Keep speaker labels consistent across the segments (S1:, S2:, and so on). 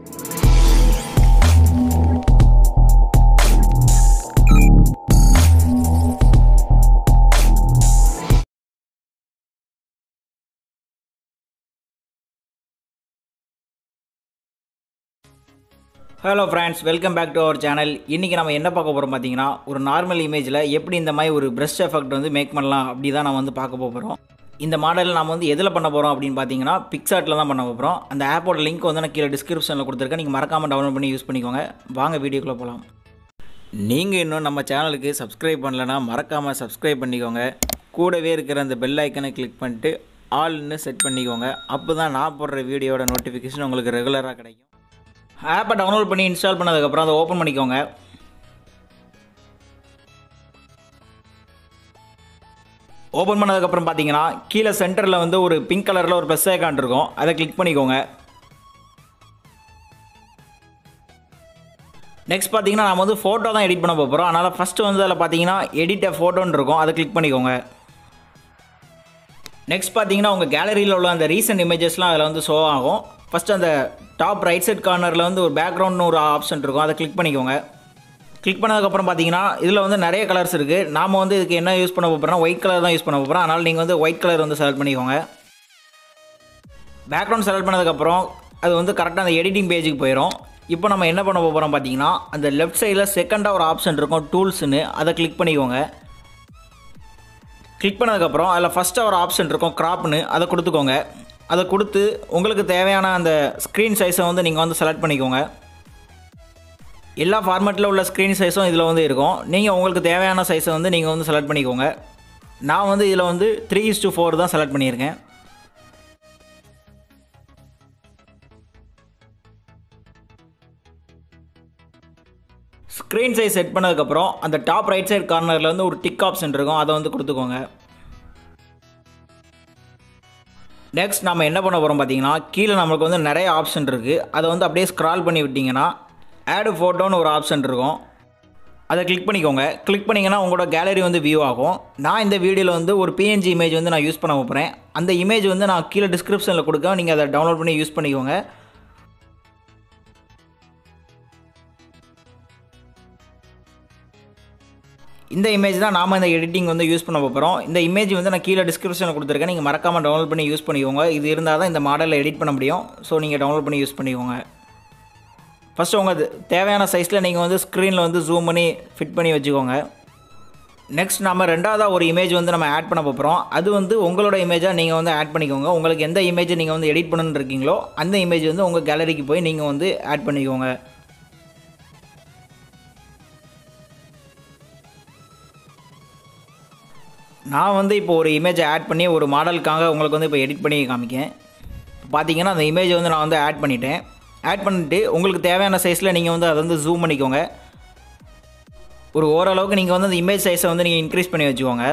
S1: hello friends welcome back to our channel இன்றைக்கி நம்ம என்ன பார்க்க போகிறோம் பார்த்தீங்கன்னா ஒரு நார்மல் இமேஜில் எப்படி இந்த மாதிரி ஒரு ப்ரெஷ் எஃபெக்ட் வந்து மேக் பண்ணலாம் அப்படி தான் நம்ம வந்து பார்க்க போகிறோம் இந்த மாடல் நம்ம வந்து எதில் பண்ண போகிறோம் அப்படின்னு பார்த்தீங்கன்னா பிக்சார்ட்டில் தான் பண்ண போகிறோம் அந்த ஆப்போட லிங்க் வந்து நான் கீழே டிஸ்கிரிப்ஷனில் கொடுத்துருக்கேன் நீங்கள் மறக்காமல் டவுன்லோட் பண்ணி யூஸ் பண்ணிக்கோங்க வாங்க வீடியோக்குள்ளே போகலாம் நீங்கள் இன்னும் நம்ம சேனலுக்கு சப்ஸ்கிரைப் பண்ணலைன்னா மறக்காமல் சப்ஸ்கிரைப் பண்ணிக்கோங்க கூடவே இருக்கிற அந்த பெல் ஐக்கனை கிளிக் பண்ணிட்டு ஆல்னு செட் பண்ணிக்கோங்க அப்போ தான் நான் போடுற வீடியோட நோட்டிஃபிகேஷன் உங்களுக்கு ரெகுலராக கிடைக்கும் ஆப்பை டவுன்லோட் பண்ணி இன்ஸ்டால் பண்ணதுக்கப்புறம் அதை ஓப்பன் பண்ணிக்கோங்க ஓப்பன் பண்ணதுக்கப்புறம் பார்த்தீங்கன்னா கீழே சென்டரில் வந்து ஒரு பிங்க் கலரில் ஒரு ப்ளஸ் ஐக்கான் இருக்கும் அதை கிளிக் பண்ணிக்கோங்க நெக்ஸ்ட் பார்த்தீங்கன்னா நம்ம வந்து ஃபோட்டோ தான் எடிட் பண்ண போகிறோம் அதனால் ஃபஸ்ட்டு வந்து அதில் பார்த்தீங்கன்னா எடிட் ஃபோட்டோன்னு இருக்கும் அதை கிளிக் பண்ணிக்கோங்க நெக்ஸ்ட் பார்த்தீங்கன்னா உங்கள் கேலரியில் உள்ள அந்த ரீசெண்ட் இமேஜஸ்லாம் அதில் வந்து ஷோ ஆகும் ஃபஸ்ட்டு அந்த டாப் ரைட் சைட் கார்னரில் வந்து ஒரு பேக்ரவுண்ட்னு ஒரு ஆப்ஷன் இருக்கும் அதை கிளிக் பண்ணிக்கோங்க கிளிக் பண்ணதுக்கப்புறம் பார்த்தீங்கன்னா இதில் வந்து நிறைய கலர்ஸ் இருக்குது நாம் வந்து இதுக்கு என்ன யூஸ் பண்ண போகிறோம் ஒயிட் கலர் தான் யூஸ் பண்ண போகிறோம் அதனால் நீங்கள் வந்து ஒயிட் கலர் வந்து செலக்ட் பண்ணிக்கோங்க பேக்ரவுண்ட் செலக்ட் பண்ணதுக்கப்புறம் அது வந்து கரெக்டாக அந்த எடிட்டிங் பேஜுக்கு போயிடும் இப்போ நம்ம என்ன பண்ண போகிறோம் பார்த்தீங்கன்னா அந்த லெஃப்ட் சைடில் செகண்டாக ஒரு ஆப்ஷன் இருக்கும் டூல்ஸ்னு அதை கிளிக் பண்ணிக்கோங்க கிளிக் பண்ணதுக்கப்புறம் அதில் ஃபஸ்ட்டாக ஒரு ஆப்ஷன் இருக்கும் க்ராப்னு அதை கொடுத்துக்கோங்க அதை கொடுத்து உங்களுக்கு தேவையான அந்த ஸ்க்ரீன் சைஸை வந்து நீங்கள் வந்து செலக்ட் பண்ணிக்கோங்க எல்லா ஃபார்மேட்டில் உள்ள ஸ்க்ரீன் சைஸும் இதில் வந்து இருக்கும் நீங்கள் உங்களுக்கு தேவையான சைஸை வந்து நீங்கள் வந்து செலக்ட் பண்ணிக்கோங்க நான் வந்து இதில் வந்து த்ரீ இஸ் டூ ஃபோர் தான் செலக்ட் பண்ணியிருக்கேன் ஸ்க்ரீன் சைஸ் செட் பண்ணதுக்கப்புறம் அந்த டாப் ரைட் சைடு கார்னரில் வந்து ஒரு டிக் ஆப்ஷன் இருக்கும் அதை வந்து கொடுத்துக்கோங்க நெக்ஸ்ட் நம்ம என்ன பண்ண போகிறோம் பார்த்தீங்கன்னா கீழே நம்மளுக்கு வந்து நிறைய ஆப்ஷன் இருக்குது அதை வந்து அப்படியே ஸ்க்ரால் பண்ணி விட்டிங்கன்னா ஆடு ஃபோட்டோன்னு ஒரு ஆப்ஷன் இருக்கும் அதை கிளிக் பண்ணிக்கோங்க கிளிக் பண்ணிங்கன்னா உங்களோட கேலரி வந்து வியூ ஆகும் நான் இந்த வீடியோவில் வந்து ஒரு பிஎன்ஜி இமேஜ் வந்து நான் யூஸ் பண்ண போகிறேன் அந்த இமேஜ் வந்து நான் கீழே டிஸ்கிரிப்ஷனில் கொடுக்க நீங்கள் அதை டவுன்லோட் பண்ணி யூஸ் பண்ணிக்கோங்க இந்த இமேஜ் தான் நாம் இந்த எடிட்டிங் வந்து யூஸ் பண்ண போகிறோம் இந்த இமேஜ் வந்து நான் கீழே டிஸ்கிரிப்ஷனில் கொடுத்துருக்கேன் நீங்கள் மறக்காமல் டவுன்லோட் பண்ணி யூஸ் பண்ணிக்கோங்க இது இருந்தால் தான் இந்த மாடலில் எடிட் பண்ண முடியும் ஸோ நீங்கள் டவுன்லோட் பண்ணி யூஸ் பண்ணிக்கோங்க ஃபஸ்ட்டு உங்கள் தேவையான சைஸில் நீங்கள் வந்து ஸ்க்ரீனில் வந்து ஜூம் பண்ணி ஃபிட் பண்ணி வச்சுக்கோங்க நெக்ஸ்ட் நம்ம ரெண்டாவதாக ஒரு இமேஜ் வந்து நம்ம ஆட் பண்ண போகிறோம் அது வந்து உங்களோட இமேஜாக நீங்கள் வந்து ஆட் பண்ணிக்கோங்க உங்களுக்கு எந்த இமேஜ் நீங்கள் வந்து எடிட் பண்ணணுன்னு இருக்கீங்களோ அந்த இமேஜ் வந்து உங்கள் கேலரிக்கு போய் நீங்கள் வந்து ஆட் பண்ணிக்கோங்க நான் வந்து இப்போ ஒரு இமேஜை ஆட் பண்ணி ஒரு மாடலுக்காக உங்களுக்கு வந்து இப்போ எடிட் பண்ணி காமிக்கேன் பார்த்தீங்கன்னா அந்த இமேஜை வந்து நான் வந்து ஆட் பண்ணிட்டேன் ஆட் பண்ணிவிட்டு உங்களுக்கு தேவையான சைஸில் நீங்கள் வந்து அதை வந்து ஜூம் பண்ணிக்கோங்க ஒரு ஓரளவுக்கு நீங்கள் வந்து அந்த இமேஜ் சைஸை வந்து நீங்கள் இன்க்ரீஸ் பண்ணி வச்சுக்கோங்க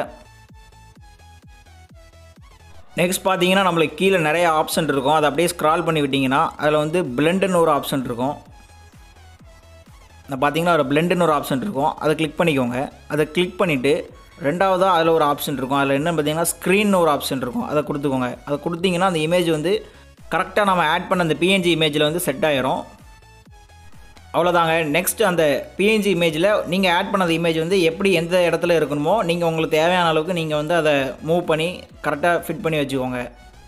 S1: நெக்ஸ்ட் பார்த்தீங்கன்னா நம்மளுக்கு கீழே நிறைய ஆப்ஷன் இருக்கும் அதை அப்படியே ஸ்க்ரால் பண்ணி விட்டிங்கன்னா அதில் வந்து பிளெண்டுன்னு ஒரு ஆப்ஷன் இருக்கும் நான் பார்த்தீங்கன்னா ஒரு பிளெண்டுன்னு ஒரு ஆப்ஷன் இருக்கும் அதை கிளிக் பண்ணிக்கோங்க அதை கிளிக் பண்ணிவிட்டு ரெண்டாவதாக அதில் ஒரு ஆப்ஷன் இருக்கும் அதில் என்ன பார்த்தீங்கன்னா ஸ்க்ரீன் ஒரு ஆப்ஷன் இருக்கும் அதை கொடுத்துக்கோங்க அதை கொடுத்தீங்கன்னா அந்த இமேஜ் வந்து கரெக்டாக நம்ம ஆட் பண்ண அந்த பிஎன்ஜி இமேஜில் வந்து செட் ஆயிரும் அவ்வளோதாங்க நெக்ஸ்ட் அந்த பிஎன்ஜி இமேஜில் நீங்கள் ஆட் பண்ண இமேஜ் வந்து எப்படி எந்த இடத்துல இருக்கணுமோ நீங்கள் உங்களுக்கு தேவையான அளவுக்கு நீங்கள் வந்து அதை மூவ் பண்ணி கரெக்டாக ஃபிட் பண்ணி வச்சுக்கோங்க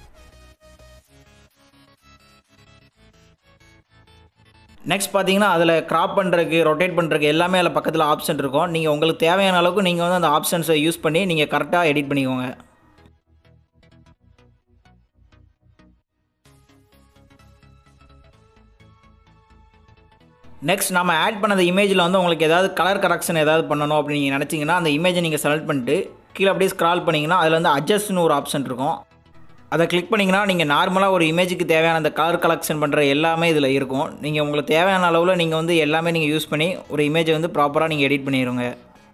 S1: நெக்ஸ்ட் பார்த்தீங்கன்னா அதில் க்ராப் பண்ணுறதுக்கு ரொட்டேட் பண்ணுறதுக்கு எல்லாமே அதில் பக்கத்தில் ஆப்ஷன் இருக்கும் நீங்கள் உங்களுக்கு தேவையான அளவுக்கு நீங்கள் வந்து அந்த ஆப்ஷன்ஸை யூஸ் பண்ணி நீங்கள் கரெக்டாக எடிட் பண்ணிக்கோங்க நெக்ஸ்ட் நம்ம ஆட் பண்ண இமேஜில் வந்து உங்களுக்கு ஏதாவது கலர் கரெக்ஷன் ஏதாவது பண்ணணும் அப்படின்னு நீங்கள் நினச்சிங்கன்னா அந்த இமேஜை நீங்கள் செலக்ட் பண்ணிட்டு கீழே அப்படியே ஸ்க்ரால் பண்ணிங்கன்னா அதில் வந்து அட்ஜஸ்ட்னு ஒரு ஆப்ஷன் இருக்கும் அதை கிளிக் பண்ணிங்கன்னா நீங்கள் நார்மலாக ஒரு இமேஜுக்கு தேவையான அந்த கலர் கலெக்ஷன் பண்ணுற எல்லாமே இதில் இருக்கும் நீங்கள் உங்களுக்கு தேவையான அளவில் நீங்கள் வந்து எல்லாமே நீங்கள் யூஸ் பண்ணி ஒரு இமேஜை வந்து ப்ராப்பராக நீங்கள் எடிட் பண்ணிடுங்க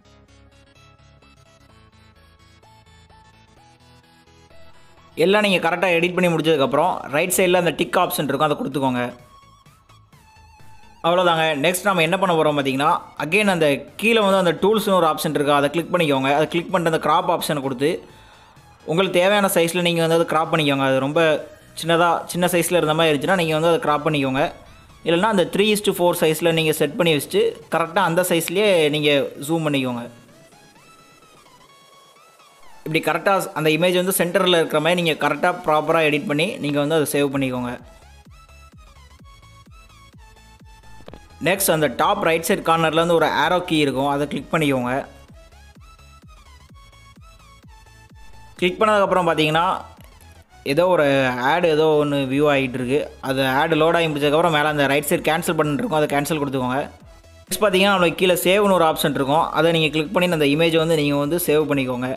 S1: எல்லாம் நீங்கள் கரெக்டாக எடிட் பண்ணி முடிச்சதுக்கப்புறம் ரைட் சைடில் அந்த டிக் ஆப்ஷன் இருக்கும் அதை கொடுத்துக்கோங்க அவ்வளோதாங்க நெக்ஸ்ட் நம்ம என்ன பண்ண போகிறோம் பார்த்தீங்கன்னா அகெயின் அந்த கீழே வந்து அந்த டூல்ஸ்னு ஒரு ஆப்ஷன் இருக்குது அதை கிளிக் பண்ணிக்கோங்க அதை கிளிக் பண்ணிட்டு அந்த க்ராப் ஆப்ஷனை கொடுத்து உங்களுக்கு தேவையான சைஸில் நீங்கள் வந்து அதை க்ராப் பண்ணிக்கோங்க அது ரொம்ப சின்னதாக சின்ன சைஸில் இருந்த மாதிரி இருந்துச்சுன்னா நீங்கள் வந்து அதை க்ராப் பண்ணிக்கோங்க இல்லைன்னா அந்த த்ரீ இஸ்டு ஃபோர் சைஸில் நீங்கள் செட் பண்ணி வச்சுட்டு கரெக்டாக அந்த சைஸ்லேயே நீங்கள் ஜூம் பண்ணிக்கோங்க இப்படி கரெக்டாக அந்த இமேஜ் வந்து சென்டரில் இருக்கிற மாதிரி நீங்கள் கரெக்டாக ப்ராப்பராக எடிட் பண்ணி நீங்கள் வந்து அதை சேவ் பண்ணிக்கோங்க நெக்ஸ்ட் அந்த டாப் ரைட் சைட் கார்னரில் வந்து ஒரு ஆரோ கீ இருக்கும் அதை கிளிக் பண்ணிக்கோங்க கிளிக் பண்ணதுக்கப்புறம் பார்த்தீங்கன்னா ஏதோ ஒரு ஆடு ஏதோ ஒன்று வியூ ஆகிட்டு இருக்கு அது ஆடு லோட் ஆகி முடிச்சதுக்கப்புறம் மேலே அந்த ரைட் சைடு கேன்சல் பட்டன் இருக்கும் அதை கேன்சல் கொடுத்துக்கோங்க நெக்ஸ்ட் பார்த்தீங்கன்னா நம்மளுக்கு கீழே சேவ்னு ஒரு ஆப்ஷன் இருக்கும் அதை நீங்கள் கிளிக் பண்ணி அந்த இமேஜை வந்து நீங்கள் வந்து சேவ் பண்ணிக்கோங்க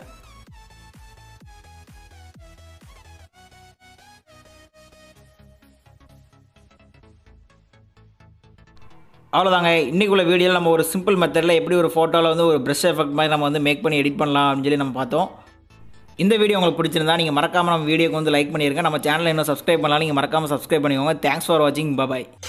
S1: அவ்வளோதாங்க இன்றைக்குள்ள வீடியோவில் நம்ம ஒரு சிம்பிள் மெத்தடில் எப்படி ஒரு ஃபோட்டோவில் வந்து ஒரு ப்ரெஷ் எஃபெக்ட் மாதிரி நம்ம வந்து மேக் பண்ணி எடிட் பண்ணலாம் அப்படின்னு சொல்லி நம்ம பார்த்தோம் இந்த வீடியோ உங்களுக்கு பிடிச்சிருந்தா நீங்கள் மறக்காமல் நம்ம வீடியோக்கு வந்து லைக் பண்ணியிருங்க நம்ம சேனலை இன்னும் சப்ஸ்கிரைப் பண்ணலாம் நீங்கள் மறக்காமல் சப்ஸ்கிரைப் பண்ணிக்கோங்க தேங்க்ஸ் ஃபார் வாட்சிங் பபாய்